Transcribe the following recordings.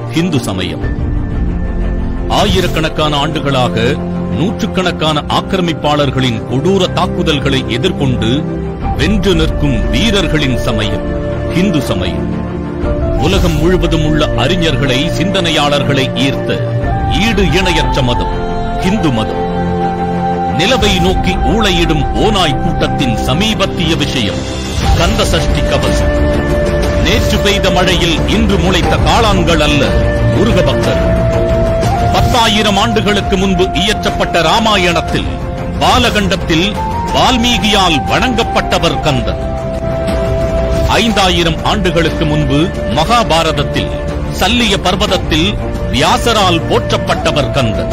ஹிந்து சமயம் ஆயிரக்கணக்கான ஆண்டுகளாக நூற்றுக்கணக்கான ஆக்கிரமிப்பாளர்களின் கொடூர தாக்குதல்களை எதிர்கொண்டு வென்று நிற்கும் வீரர்களின் சமயம் ஹிந்து சமயம் உலகம் முழுவதும் உள்ள அறிஞர்களை சிந்தனையாளர்களை ஈர்த்த ஈடு இணையற்ற மதம் ஹிந்து மதம் நிலவை நோக்கி ஊளையிடும் ஓநாய் கூட்டத்தின் சமீபத்திய விஷயம் கந்த சஷ்டி கவசம் நேற்று பெய்த மழையில் இன்று முளைத்த காளான்கள் அல்ல முருக பக்தர்கள் பத்தாயிரம் ஆண்டுகளுக்கு முன்பு இயற்றப்பட்ட ராமாயணத்தில் பாலகண்டத்தில் வால்மீகியால் வணங்கப்பட்டவர் கந்தர் ஐந்தாயிரம் ஆண்டுகளுக்கு முன்பு மகாபாரதத்தில் சல்லிய பர்வதத்தில் வியாசரால் போற்றப்பட்டவர் கந்தர்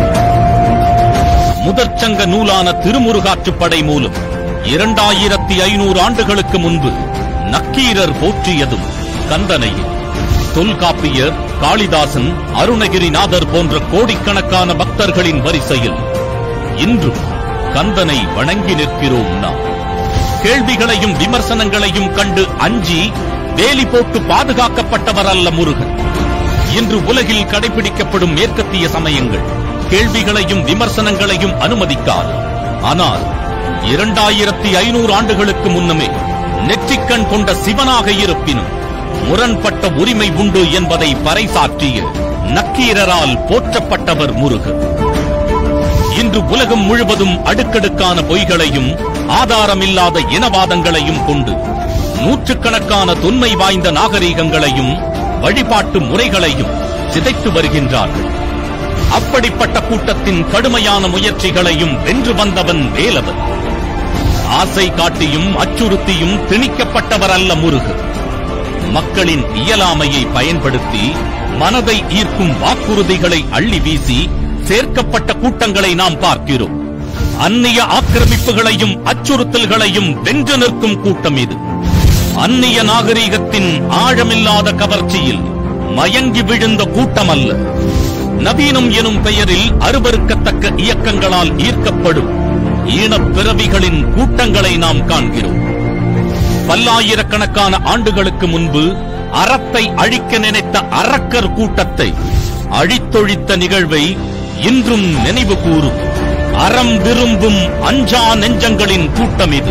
முதற்சங்க நூலான திருமுருகாற்றுப்படை மூலம் இரண்டாயிரத்தி ஐநூறு ஆண்டுகளுக்கு முன்பு நக்கீரர் போற்றியதும் கந்தனையே தொல்காப்பியர் காளிதாசன் அருணகிரிநாதர் போன்ற கோடிக்கணக்கான பக்தர்களின் வரிசையில் இன்றும் கந்தனை வணங்கி நிற்கிறோம் நாம் கேள்விகளையும் விமர்சனங்களையும் கண்டு அஞ்சி வேலி போட்டு பாதுகாக்கப்பட்டவர் அல்ல முருகன் இன்று உலகில் கடைபிடிக்கப்படும் மேற்கத்திய சமயங்கள் கேள்விகளையும் விமர்சனங்களையும் அனுமதிக்காது ஆனால் இரண்டாயிரத்தி ஐநூறு ஆண்டுகளுக்கு முன்னமே நெற்றிக்கண் கொண்ட சிவனாக இருப்பினும் முரண்பட்ட உரிமை உண்டு என்பதை பறைசாற்றிய நக்கீரரால் போற்றப்பட்டவர் முருகன் இன்று உலகம் முழுவதும் அடுக்கடுக்கான பொய்களையும் ஆதாரமில்லாத இனவாதங்களையும் கொண்டு நூற்றுக்கணக்கான தொன்மை வாய்ந்த நாகரீகங்களையும் வழிபாட்டு முறைகளையும் சிதைத்து வருகின்றார்கள் அப்படிப்பட்ட கூட்டத்தின் கடுமையான முயற்சிகளையும் வென்று வந்தவன் வேலவன் ஆசை காட்டியும் அச்சுறுத்தியும் திணிக்கப்பட்டவர் அல்ல முருகன் மக்களின் இயலாமையை பயன்படுத்தி மனதை ஈர்க்கும் வாக்குறுதிகளை அள்ளி வீசி சேர்க்கப்பட்ட கூட்டங்களை நாம் பார்க்கிறோம் அந்நிய ஆக்கிரமிப்புகளையும் அச்சுறுத்தல்களையும் வென்று நிற்கும் கூட்டம் இது அந்நிய நாகரீகத்தின் ஆழமில்லாத கவர்ச்சியில் மயங்கி விழுந்த கூட்டம் அல்ல நவீனம் எனும் பெயரில் அருவருக்கத்தக்க இயக்கங்களால் ஈர்க்கப்படும் ஈனப் பிறவிகளின் கூட்டங்களை நாம் காண்கிறோம் பல்லாயிரக்கணக்கான ஆண்டுகளுக்கு முன்பு அறத்தை அழிக்க நினைத்த அரக்கர் கூட்டத்தை அழித்தொழித்த நிகழ்வை இன்றும் நினைவு கூறும் அறம் விரும்பும் அஞ்சா நெஞ்சங்களின் கூட்டம் இது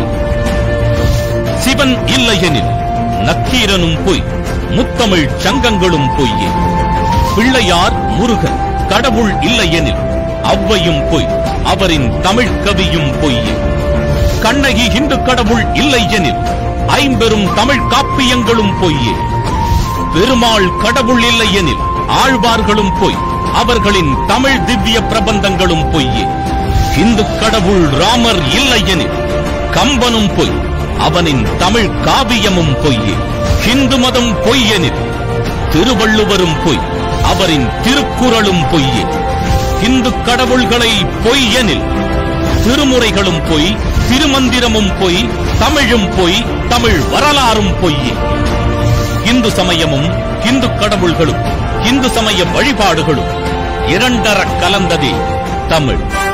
சிவன் இல்லையெனில் நக்கீரனும் பொய் முத்தமிழ் சங்கங்களும் பொய்யே பிள்ளையார் முருகன் கடவுள் இல்லையெனில் அவ்வையும் பொய் அவரின் தமிழ் கவியும் பொய்யே கண்ணகி இந்து கடவுள் இல்லை எனில் ஐம்பெரும் தமிழ் காப்பியங்களும் பொய்யே பெருமாள் கடவுள் இல்லை எனில் ஆழ்வார்களும் பொய் அவர்களின் தமிழ் திவ்ய பிரபந்தங்களும் பொய்யே இந்து கடவுள் ராமர் இல்லை எனில் கம்பனும் பொய் அவனின் தமிழ் காவியமும் பொய்யே ஹிந்து மதம் பொய் எனில் திருவள்ளுவரும் பொய் அவரின் திருக்குறளும் பொய்யே இந்து கடவுள்களை பொய் எனில் திருமுறைகளும் பொய் திருமந்திரமும் பொய் தமிழும் பொய் தமிழ் வரலாறும் பொய்யே இந்து சமயமும் இந்து கடவுள்களும் இந்து சமய வழிபாடுகளும் இரண்டர கலந்ததே தமிழ்